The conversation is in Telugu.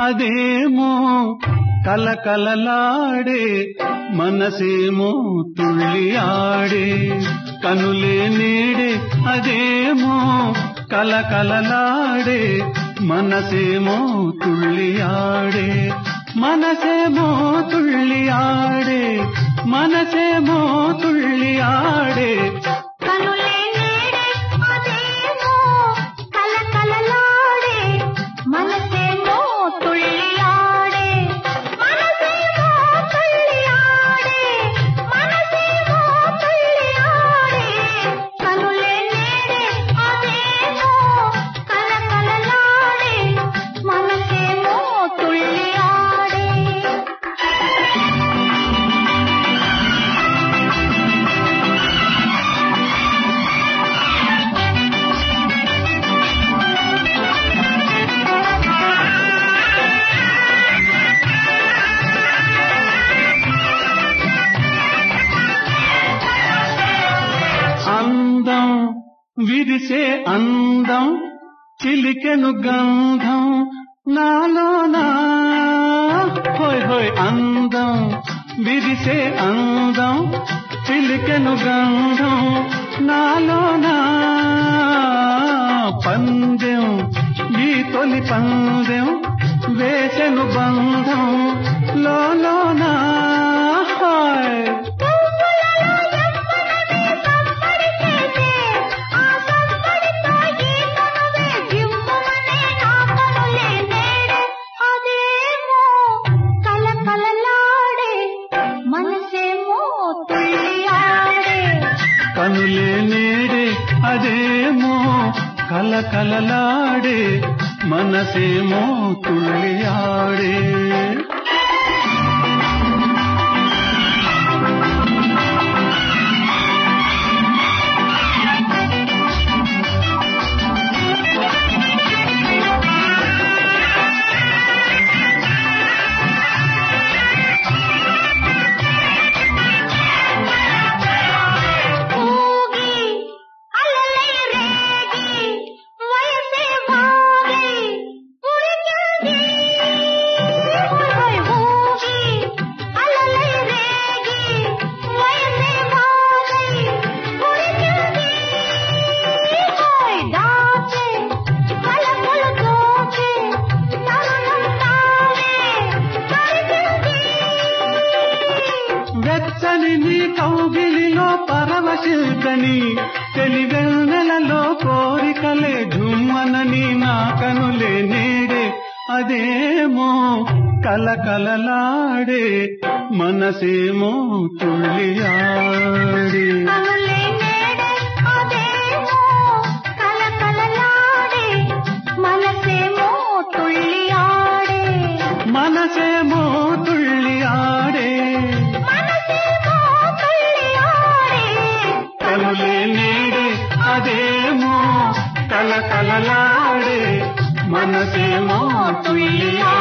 అదేమో కలకలలాడే మనసేమో తుళ్ళి ఆడే కనులే నీడే అదేమో కలకలలాడే మనసేమో తుళ్ళి ఆడే మనసేమో తుళ్ళి ఆడే మనసేమో తుళ్ళి ఆడే కనులే నేడే అదేమో కలకలలాడే మనసేమో తుళ్ళియాడే మనసేమో తుళ్ళియాడే మనసేమో తుళ్ళియాడే కనులే నేడే అదేమో కలకలలాడే మనసేమో తుళ్ళియాడే అందం విరిసే అందం చిలికెను గంధం నాలోనా హోయ్ హోయ్ అందం విరిసే అందం చిలికెను గంధం నాలోనా పందెం ఈ తొలి పందెం వేసెను బంధం లోలోనా హాయ్ కనులే నేడే అదేమో కలకలలాడే మనసేమో తుళ్ళియాడే వెచ్చని నీ కౌగిలిలో పరవశిల్కని తెలివెన్నెలలో కోరికలే ఝుమ్మనని నా కనులే నేడే అదేమో కలకలలాడే మనసేమో తుళ్ళియాడే కనులే నేడే అదేమో కలకలలాడే మనసేమో తుళ్ళియాడే మనసేమో తుళ్ళియాడే మనసేమో తుళ్ళియాడే కనులే నేడే అదేమో కలకలలాడే మనసేమో తుళ్ళియాడే